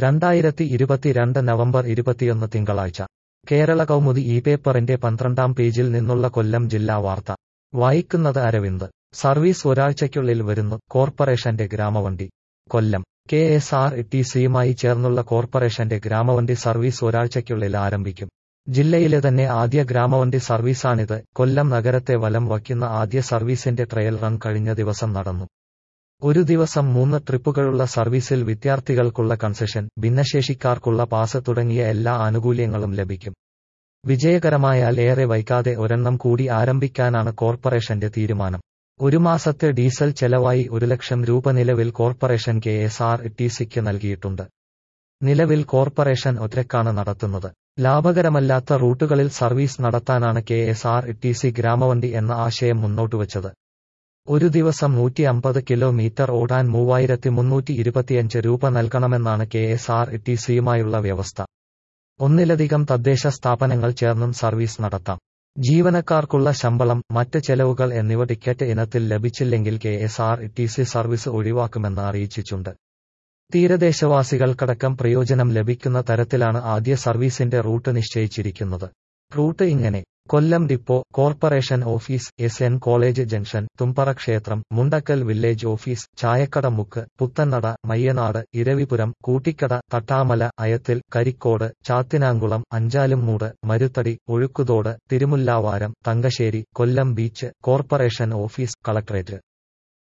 രണ്ടായിരത്തി ഇരുപത്തിരണ്ട് നവംബർ ഇരുപത്തിയൊന്ന് തിങ്കളാഴ്ച കേരള കൗമുദി ഈ പേപ്പറിന്റെ പന്ത്രണ്ടാം പേജിൽ നിന്നുള്ള കൊല്ലം ജില്ലാ വാർത്ത വായിക്കുന്നത് അരവിന്ദ് സർവീസ് ഒരാഴ്ചയ്ക്കുള്ളിൽ വരുന്നു കോർപ്പറേഷന്റെ ഗ്രാമവണ്ടി Kollam K S R T സിയുമായി ചേർന്നുള്ള കോർപ്പറേഷന്റെ ഗ്രാമവണ്ടി സർവീസ് ഒരാഴ്ചയ്ക്കുള്ളിൽ ആരംഭിക്കും ജില്ലയിലെ തന്നെ ആദ്യ ഗ്രാമവണ്ടി സർവീസാണിത് കൊല്ലം നഗരത്തെ വലം വയ്ക്കുന്ന ആദ്യ സർവീസിന്റെ ട്രയൽ റൺ കഴിഞ്ഞ ദിവസം നടന്നു ഒരു ദിവസം മൂന്ന് ട്രിപ്പുകളുള്ള സർവീസിൽ വിദ്യാർത്ഥികൾക്കുള്ള കൺസെഷൻ ഭിന്നശേഷിക്കാർക്കുള്ള പാസ് തുടങ്ങിയ എല്ലാ ആനുകൂല്യങ്ങളും ലഭിക്കും വിജയകരമായാൽ ഏറെ വൈകാതെ ഒരെണ്ണം കൂടി ആരംഭിക്കാനാണ് കോർപ്പറേഷന്റെ തീരുമാനം ഒരു മാസത്തെ ഡീസൽ ചെലവായി ഒരു ലക്ഷം രൂപ നിലവിൽ corporation K S R T സിക്ക് നൽകിയിട്ടുണ്ട് നിലവിൽ കോർപ്പറേഷൻ ഒറ്റക്കാണ് നടത്തുന്നത് ലാഭകരമല്ലാത്ത റൂട്ടുകളിൽ സർവീസ് നടത്താനാണ് K S R T C ഗ്രാമവണ്ടി എന്ന ആശയം മുന്നോട്ടുവച്ചത് ഒരു ദിവസം നൂറ്റി അമ്പത് കിലോമീറ്റർ ഓടാൻ മൂവായിരത്തി മുന്നൂറ്റി ഇരുപത്തിയഞ്ച് രൂപ നൽകണമെന്നാണ് കെ എസ് ആർ ടി സിയുമായുള്ള വ്യവസ്ഥ ഒന്നിലധികം തദ്ദേശ സ്ഥാപനങ്ങൾ ചേർന്നും സർവീസ് നടത്താം ജീവനക്കാർക്കുള്ള ശമ്പളം മറ്റ് ചെലവുകൾ എന്നിവ ടിക്കറ്റ് ഇനത്തിൽ ലഭിച്ചില്ലെങ്കിൽ K S R T C service ഒഴിവാക്കുമെന്ന് അറിയിച്ചിട്ടുണ്ട് തീരദേശവാസികൾക്കടക്കം പ്രയോജനം ലഭിക്കുന്ന തരത്തിലാണ് ആദ്യ സർവീസിന്റെ റൂട്ട് നിശ്ചയിച്ചിരിക്കുന്നത് റൂട്ട് ഇങ്ങനെ Kollam depot corporation office S N college junction Thumpara ക്ഷേത്രം മുണ്ടക്കൽ വില്ലേജ് ഓഫീസ് ചായക്കട മുക്ക് Puthannada Mayyanad Eravipuram Koottikkada Thattamala Ayathil Karicode Chathinamkulam Anchalumoodu Maruthadi Ozhukkuthodu Thirumullavaram Thankassery Kollam beach corporation office collectorate